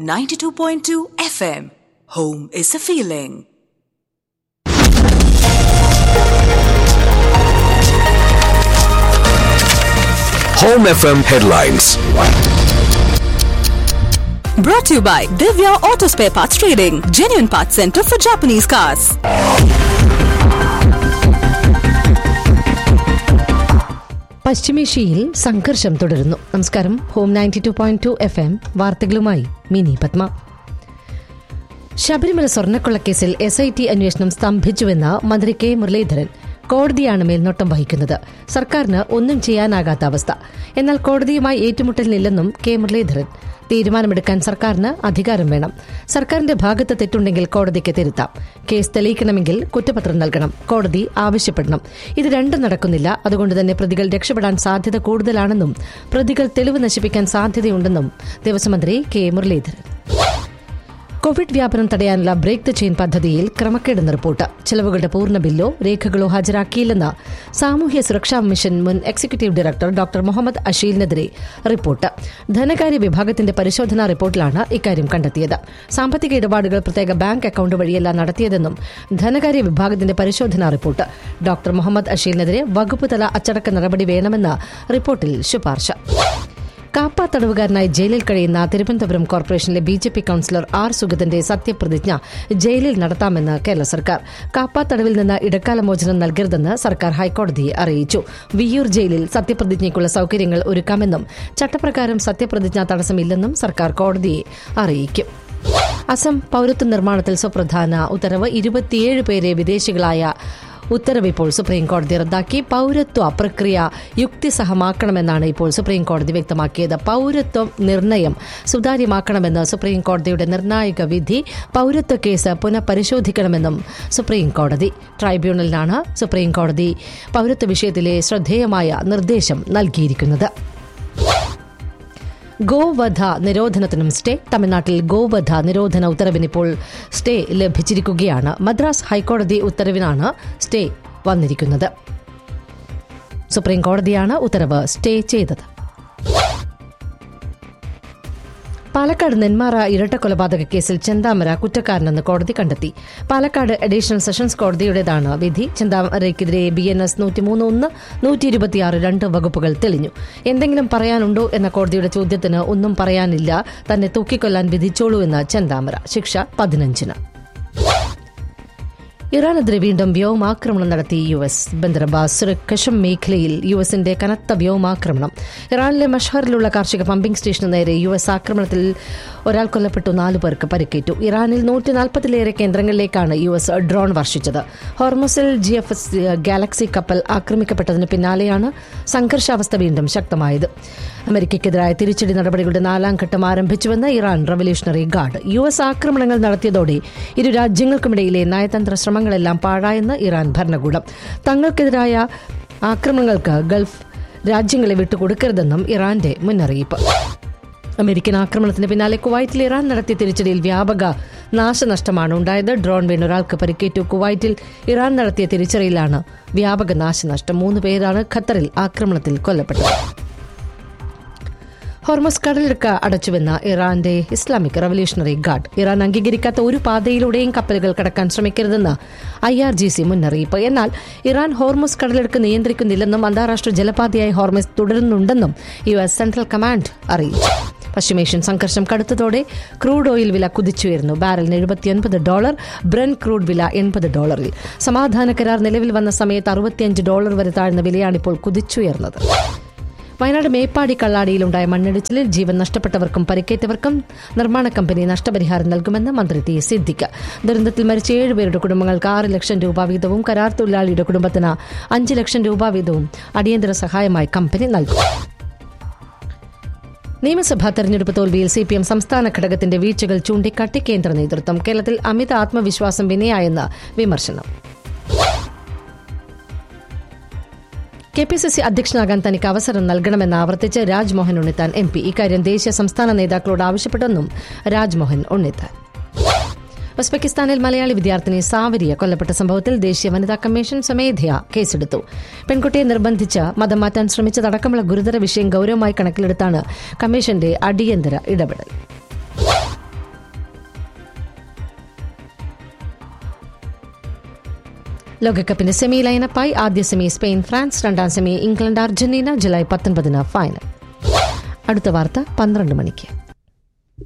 92.2 FM. Home is a feeling. Home FM headlines. Brought to you by Divya Auto Spare Parts Trading, genuine parts center for Japanese cars. പശ്ചിമേഷ്യയിൽ സംഘർഷം തുടരുന്നു നമസ്കാരം home ninety two point two F M വാർത്തകളുമായി മിനി പത്മ ശബരിമല സ്വർണ്ണക്കൊള്ളക്കേസിൽ S I T അന്വേഷണം സ്തംഭിച്ചുവെന്ന് മന്ത്രി K Muraleedharan കോടതിയാണ് മേൽനോട്ടം വഹിക്കുന്നത് സർക്കാരിന് ഒന്നും ചെയ്യാനാകാത്ത അവസ്ഥ എന്നാൽ കോടതിയുമായി ഏറ്റുമുട്ടലിനില്ലെന്നും കെ മുരളീധരൻ തീരുമാനമെടുക്കാൻ സർക്കാരിന് അധികാരം വേണം സർക്കാരിന്റെ ഭാഗത്ത് തെറ്റുണ്ടെങ്കിൽ കോടതിക്ക് തിരുത്താം കേസ് തെളിയിക്കണമെങ്കിൽ കുറ്റപത്രം നൽകണം കോടതി ആവശ്യപ്പെടണം ഇത് രണ്ടും നടക്കുന്നില്ല അതുകൊണ്ട് തന്നെ പ്രതികൾ രക്ഷപ്പെടാൻ സാധ്യത കൂടുതലാണെന്നും പ്രതികൾ തെളിവ് നശിപ്പിക്കാൻ സാധ്യതയുണ്ടെന്നും ദേവസ്വം മന്ത്രി കെ മുരളീധരൻ കോവിഡ് വ്യാപനം തടയാനുള്ള ബ്രേക്ക് ദ ചെയിൻ പദ്ധതിയിൽ ക്രമക്കേടെന്ന് റിപ്പോർട്ട് ചെലവുകളുടെ പൂർണ്ണ ബില്ലോ രേഖകളോ ഹാജരാക്കിയില്ലെന്ന് സാമൂഹ്യ സുരക്ഷാ മിഷൻ മുൻ എക്സിക്യൂട്ടീവ് ഡയറക്ടർ ഡോക്ടർ മുഹമ്മദ് അഷീലിനെതിരെ റിപ്പോർട്ട് ധനകാര്യ വിഭാഗത്തിന്റെ പരിശോധനാ റിപ്പോർട്ടിലാണ് ഇക്കാര്യം കണ്ടെത്തിയത് സാമ്പത്തിക ഇടപാടുകൾ പ്രത്യേക ബാങ്ക് അക്കൌണ്ട് വഴിയല്ല നടത്തിയതെന്നും ധനകാര്യ വിഭാഗത്തിന്റെ പരിശോധനാ റിപ്പോർട്ട് ഡോക്ടർ മുഹമ്മദ് അഷീലിനെതിരെ വകുപ്പ് തല അച്ചടക്ക നടപടി വേണമെന്ന് റിപ്പോർട്ടിൽ ശുപാർശ കാപ്പ തടവുകാരനായി ജയിലിൽ കഴിയുന്ന തിരുവനന്തപുരം കോർപ്പറേഷനിലെ B J P councillor R സുഗതന്റെ സത്യപ്രതിജ്ഞ ജയിലിൽ നടത്താമെന്ന് കേരള സർക്കാർ കാപ്പ തടവിൽ നിന്ന് ഇടക്കാല മോചനം നൽകരുതെന്ന് സർക്കാർ ഹൈക്കോടതിയെ അറിയിച്ചു വിയ്യൂർ ജയിലിൽ സത്യപ്രതിജ്ഞയ്ക്കുള്ള സൌകര്യങ്ങൾ ഒരുക്കാമെന്നും ചട്ടപ്രകാരം സത്യപ്രതിജ്ഞ തടസ്സമില്ലെന്നും സർക്കാർ കോടതിയെ അറിയിക്കും അസം പൌരത്വ നിർമ്മാണത്തിൽ സുപ്രധാന ഉത്തരവ് ഇരുപത്തിയേഴ് പേരെ വിദേശികളായ ഉത്തരവ് ഇപ്പോൾ സുപ്രീം കോടതി റദ്ദാക്കി പൌരത്വ പ്രക്രിയ യുക്തിസഹമാക്കണമെന്നാണ് ഇപ്പോൾ സുപ്രീം കോടതി വ്യക്തമാക്കിയത് പൌരത്വ നിർണയം സുതാര്യമാക്കണമെന്ന് സുപ്രീം കോടതിയുടെ നിർണായക വിധി പൌരത്വ കേസ് പുനഃപരിശോധിക്കണമെന്നും സുപ്രീം കോടതി ട്രൈബ്യൂണലിനാണ് സുപ്രീം കോടതി പൌരത്വ വിഷയത്തിലെ ശ്രദ്ധേയമായ നിർദ്ദേശം നൽകിയിരിക്കുന്നത് ഗോവധ നിരോധനത്തിനും സ്റ്റേ തമിഴ്നാട്ടിൽ ഗോവധ നിരോധന ഉത്തരവിന് ഇപ്പോൾ സ്റ്റേ ലഭിച്ചിരിക്കുകയാണ് മദ്രാസ് ഹൈക്കോടതി ഉത്തരവിനാണ് സ്റ്റേ വന്നിരിക്കുന്നത് സുപ്രീം കോടതിയാണ് ഉത്തരവ് സ്റ്റേ ചെയ്തത് പാലക്കാട് നെന്മാറ ഇരട്ടക്കൊലപാതക കേസിൽ ചെന്താമര കുറ്റക്കാരനെന്ന് കോടതി കണ്ടെത്തി പാലക്കാട് അഡീഷണൽ സെഷൻസ് കോടതിയുടേതാണ് വിധി ചെന്താമരയ്ക്കെതിരെ ബി എൻ എസ് നൂറ്റിമൂന്ന് ഒന്ന് നൂറ്റി ഇരുപത്തിയാറ് രണ്ട് വകുപ്പുകൾ തെളിഞ്ഞു എന്തെങ്കിലും പറയാനുണ്ടോ എന്ന കോടതിയുടെ ചോദ്യത്തിന് ഒന്നും പറയാനില്ല തന്നെ തൂക്കിക്കൊല്ലാൻ വിധിച്ചോളൂ എന്ന് ചെന്താമര ശിക്ഷ പതിനഞ്ചിന് ഇറാനെതിരെ വീണ്ടും വ്യോമാക്രമണം നടത്തി യു എസ് ബന്ദർബാസ് സുരക്കശം മേഖലയിൽ യു എസിന്റെ കനത്ത വ്യോമാക്രമണം ഇറാനിലെ മഷഹറിലുള്ള കാർഷിക പമ്പിംഗ് സ്റ്റേഷന് നേരെ യു എസ് ആക്രമണത്തിൽ ഒരാൾ കൊല്ലപ്പെട്ടു നാലു പേർക്ക് പരിക്കേറ്റു ഇറാനിൽ നൂറ്റി നാൽപ്പതിലേറെ കേന്ദ്രങ്ങളിലേക്കാണ് യു എസ് ഡ്രോൺ വർഷിച്ചത് ഹോർമസിൽ ജി എഫ് എസ് ഗാലക്സി കപ്പൽ ആക്രമിക്കപ്പെട്ടതിന് പിന്നാലെയാണ് സംഘർഷാവസ്ഥ വീണ്ടും ശക്തമായത് അമേരിക്കയ്ക്കെതിരായ തിരിച്ചടി നടപടികളുടെ നാലാം ഘട്ടം ആരംഭിച്ചുവെന്ന് Iran revolutionary guard U S ആക്രമണങ്ങൾ നടത്തിയതോടെ ഇരു രാജ്യങ്ങൾക്കുമിടയിലെ നയതന്ത്ര ശ്രമങ്ങളെല്ലാം പാഴായെന്ന് ഇറാൻ ഭരണകൂടം തങ്ങൾക്കെതിരായ ആക്രമണങ്ങൾക്ക് ഗൾഫ് രാജ്യങ്ങളെ വിട്ടുകൊടുക്കരുതെന്നും ഇറാന്റെ മുന്നറിയിപ്പ് അമേരിക്കൻ ആക്രമണത്തിന് പിന്നാലെ കുവൈറ്റിൽ ഇറാൻ നടത്തിയ തിരിച്ചടിയിൽ വ്യാപക നാശനഷ്ടമാണ് ഉണ്ടായത് ഡ്രോൺ വീണ് ഒരാൾക്ക് പരിക്കേറ്റു കുവൈറ്റിൽ ഇറാൻ നടത്തിയ തിരിച്ചടിയിലാണ് വ്യാപക നാശനഷ്ടം മൂന്ന് പേരാണ് ഖത്തറിൽ ആക്രമണത്തിൽ കൊല്ലപ്പെട്ടത് ഹോർമസ് കടലിടുക്ക അടച്ചുവെന്ന ഇറാന്റെ ഇസ്ലാമിക് റവല്യൂഷണറി ഗാർഡ് ഇറാൻ അംഗീകരിക്കാത്ത ഒരു പാതയിലൂടെയും കപ്പലുകൾ കടക്കാൻ ശ്രമിക്കരുതെന്ന് ഐ ആർ ജി സി മുന്നറിയിപ്പ് എന്നാൽ ഇറാൻ ഹോർമസ് കടലിടുക്ക് നിയന്ത്രിക്കുന്നില്ലെന്നും അന്താരാഷ്ട്ര ജലപാതയായി ഹോർമസ് തുടരുന്നുണ്ടെന്നും യു എസ് സെൻട്രൽ കമാൻഡ് അറിയിച്ചു പശ്ചിമേഷ്യൻ സംഘർഷം കടുത്തതോടെ ക്രൂഡ് ഓയിൽ വില കുതിച്ചുയർന്നു ബാരലിന് എഴുപത്തിയൊൻപത് ഡോളർ ബ്രൻ ക്രൂഡ് വില എൺപത് ഡോളറിൽ സമാധാന കരാർ നിലവിൽ വന്ന സമയത്ത് അറുപത്തിയഞ്ച് ഡോളർ വരെ താഴ്ന്ന വിലയാണിപ്പോൾ കുതിച്ചുയർന്നത് വയനാട് മേപ്പാടി കള്ളാടിയിലുണ്ടായ മണ്ണിടിച്ചിലിൽ ജീവൻ നഷ്ടപ്പെട്ടവർക്കും പരിക്കേറ്റവർക്കും നിർമ്മാണ കമ്പനി നഷ്ടപരിഹാരം നൽകുമെന്ന് മന്ത്രി ടി സിദ്ദിഖ് ദുരന്തത്തിൽ മരിച്ച ഏഴുപേരുടെ കുടുംബങ്ങൾക്ക് ആറ് ലക്ഷം രൂപ വീതവും കരാർ തൊഴിലാളിയുടെ കുടുംബത്തിന് അഞ്ച് ലക്ഷം രൂപ വീതവും അടിയന്തര സഹായമായി കമ്പനി നൽകും നിയമസഭാ തെരഞ്ഞെടുപ്പ് തോൽവിയിൽ സി പി എം സംസ്ഥാന ഘടകത്തിന്റെ വീഴ്ചകൾ ചൂണ്ടിക്കാട്ടി കേന്ദ്ര നേതൃത്വം കേരളത്തിൽ അമിത ആത്മവിശ്വാസം വിനയായെന്ന് വിമർശനം കെ പി സി സി അധ്യക്ഷനാകാൻ തനിക്ക് അവസരം നൽകണമെന്ന് ആവർത്തിച്ച് രാജ്മോഹൻ ഉണ്ണിത്താൻ എം പി ഇക്കാര്യം ദേശീയ സംസ്ഥാന നേതാക്കളോട് ആവശ്യപ്പെട്ടെന്നും രാജ്മോഹൻ ഉണ്ണിത്താൻ ഉസ്ബെക്കിസ്ഥാനിൽ മലയാളി വിദ്യാർത്ഥിനി സാവരിയ കൊല്ലപ്പെട്ട സംഭവത്തിൽ ദേശീയ വനിതാ കമ്മീഷൻ സ്വമേധയാ കേസെടുത്തു പെൺകുട്ടിയെ നിർബന്ധിച്ച് മതം മാറ്റാൻ ശ്രമിച്ചതടക്കമുള്ള ഗുരുതര വിഷയം ഗൌരവമായി കണക്കിലെടുത്താണ് കമ്മീഷന്റെ അടിയന്തര ഇടപെടൽ ലോകകപ്പിന്റെ സെമി ലൈനപ്പായി ആദ്യ സെമി സ്പെയിൻ ഫ്രാൻസ് രണ്ടാം സെമി ഇംഗ്ലണ്ട് അർജന്റീന ജൂലൈ പത്തൊൻപതിന് ഫൈനൽ അടുത്ത വാർത്ത പന്ത്രണ്ട് മണിക്ക്